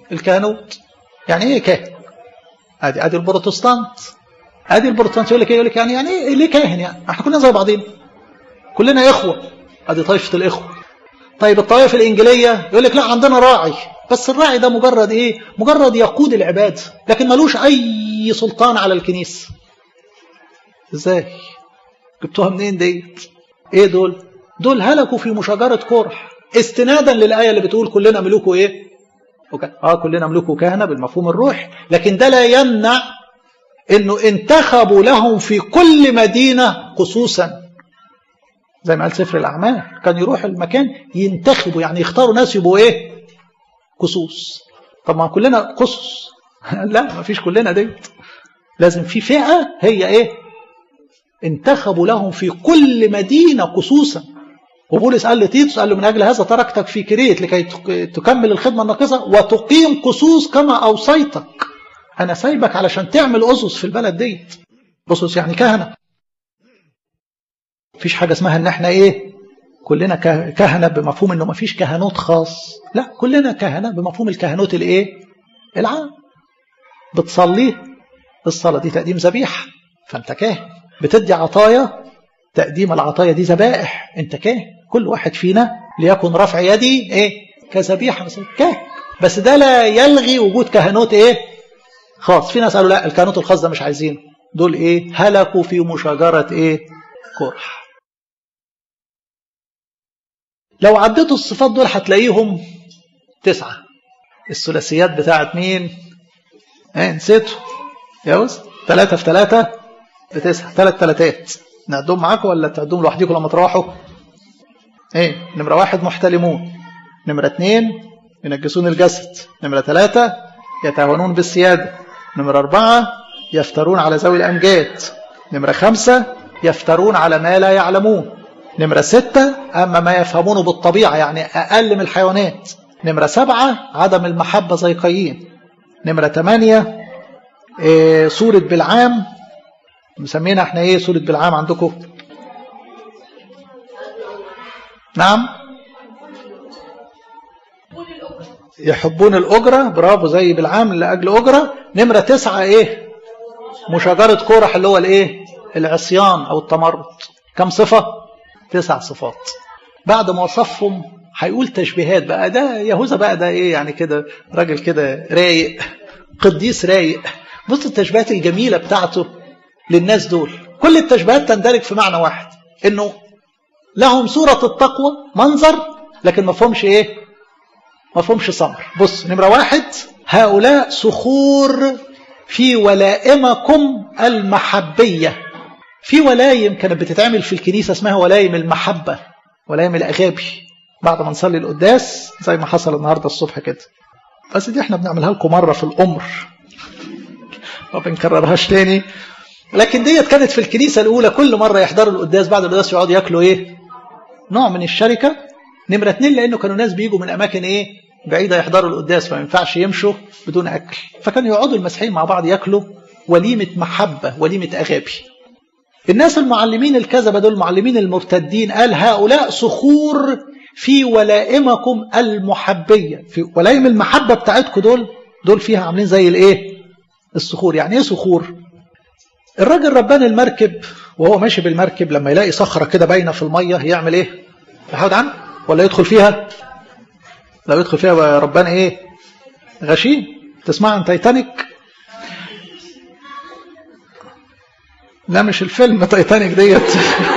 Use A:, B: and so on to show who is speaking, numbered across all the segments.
A: الكهنوت يعني ايه كاهن ادي ادي البروتستانت ادي البروتستانت يقول لك ايه يقول لك يعني يعني ايه ليه كاهن يعني احنا كلنا زي بعضين كلنا اخوه ادي طائفه الاخوه طيب الطائفه الانجيليه يقول لك لا عندنا راعي بس الراعي ده مجرد ايه مجرد يقود العباد لكن ملوش اي سلطان على الكنيسه ازاي جبتوها منين ديت ايه دول دول هلكوا في مشاجره كرح استنادا للايه اللي بتقول كلنا ملوكه ايه وكان. اه كلنا ملوك وكهنه بالمفهوم الروحي لكن ده لا يمنع انه انتخبوا لهم في كل مدينه قصوصا زي ما قال سفر الاعمال كان يروح المكان ينتخبوا يعني يختاروا ناس يبقوا ايه قصوص طب ما كلنا قصص لا ما فيش كلنا ديت لازم في فئه هي ايه انتخبوا لهم في كل مدينه قصوصا وبولس قال لتيتوس قال له من اجل هذا تركتك في كريت لكي تكمل الخدمه الناقصه وتقيم قصوص كما اوصيتك انا سايبك علشان تعمل اسس في البلد ديت اسس يعني كهنه مفيش حاجه اسمها ان احنا ايه كلنا كهنه بمفهوم انه مفيش كهنوت خاص لا كلنا كهنه بمفهوم الكهنوت الايه العام بتصلي الصلاه دي تقديم ذبيحه فانت كاهن بتدي عطايا تقديم العطايا دي ذبائح انت كاهن كل واحد فينا ليكن رفع يدي ايه كذبيحه مثلا كاهن بس ده لا يلغي وجود كهنوت ايه خاص في ناس قالوا لا الكهنوت الخاص ده مش عايزينه دول ايه هلكوا في مشاجره ايه كرح لو عديتوا الصفات دول هتلاقيهم تسعة الثلاثيات بتاعت مين ايه نسيتوا يا ثلاثة في ثلاثة بتسعة ثلاث ثلاثات نعدهم معاكم ولا تعدهم لوحديكم لما تروحوا ايه نمرة واحد محتلمون نمرة اثنين ينجسون الجسد نمرة ثلاثة يتهاونون بالسيادة نمرة أربعة يفترون على ذوي الأمجاد نمرة خمسة يفترون على ما لا يعلمون نمرة ستة أما ما يفهمونه بالطبيعة يعني أقل من الحيوانات نمرة سبعة عدم المحبة زي قايين نمرة ثمانية إيه سورة بالعام مسمينا احنا ايه سورة بالعام عندكم نعم يحبون الأجرة برافو زي بالعام لأجل أجرة نمرة تسعة ايه مشاجرة كورح اللي هو الايه العصيان أو التمرد كم صفة تسع صفات بعد ما وصفهم هيقول تشبيهات بقى ده يهوذا بقى ده ايه يعني كده راجل كده رايق قديس رايق بص التشبيهات الجميلة بتاعته للناس دول كل التشبيهات تندرج في معنى واحد انه لهم صورة التقوى منظر لكن ما فهمش ايه ما فهمش صبر بص نمرة واحد هؤلاء صخور في ولائمكم المحبية في ولايم كانت بتتعمل في الكنيسة اسمها ولايم المحبة ولايم الأغابي بعد ما نصلي القداس زي ما حصل النهاردة الصبح كده بس دي احنا بنعملها لكم مرة في الأمر ما بنكررهاش تاني لكن ديت كانت في الكنيسة الأولى كل مرة يحضروا القداس بعد القداس يقعدوا ياكلوا إيه؟ نوع من الشركة نمرة اتنين لأنه كانوا ناس بيجوا من أماكن إيه؟ بعيدة يحضروا القداس فما ينفعش يمشوا بدون أكل فكانوا يقعدوا المسيحيين مع بعض ياكلوا وليمة محبة وليمة أغابي الناس المعلمين الكذبة دول المعلمين المرتدين قال هؤلاء صخور في ولائمكم المحبية في ولائم المحبة بتاعتكم دول دول فيها عاملين زي الايه الصخور يعني ايه صخور الراجل ربان المركب وهو ماشي بالمركب لما يلاقي صخرة كده باينة في المية يعمل ايه يحاول عنه ولا يدخل فيها لو يدخل فيها ربان ايه غشيم تسمع عن تايتانيك لا مش الفيلم تايتانيك ديت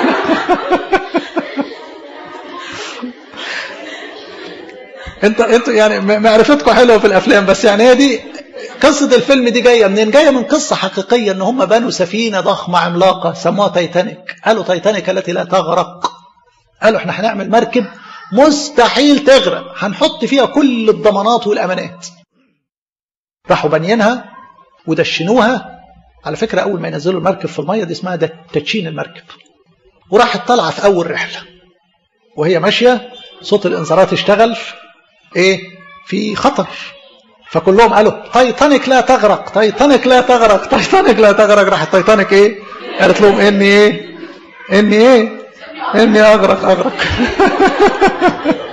A: انت انت يعني معرفتكم حلوه في الافلام بس يعني هي دي قصه الفيلم دي جايه منين؟ جايه من قصه حقيقيه ان هم بنوا سفينه ضخمه عملاقه سموها تايتانيك قالوا تايتانيك التي لا تغرق قالوا احنا هنعمل مركب مستحيل تغرق هنحط فيها كل الضمانات والامانات راحوا بانيينها ودشنوها على فكرة أول ما ينزلوا المركب في المية دي اسمها ده تدشين المركب وراحت طالعة في أول رحلة وهي ماشية صوت الإنذارات اشتغل إيه في خطر فكلهم قالوا تايتانيك لا تغرق تايتانيك لا تغرق تايتانيك لا تغرق راحت تايتانيك إيه قالت لهم إني إيه إني إيه إني أغرق أغرق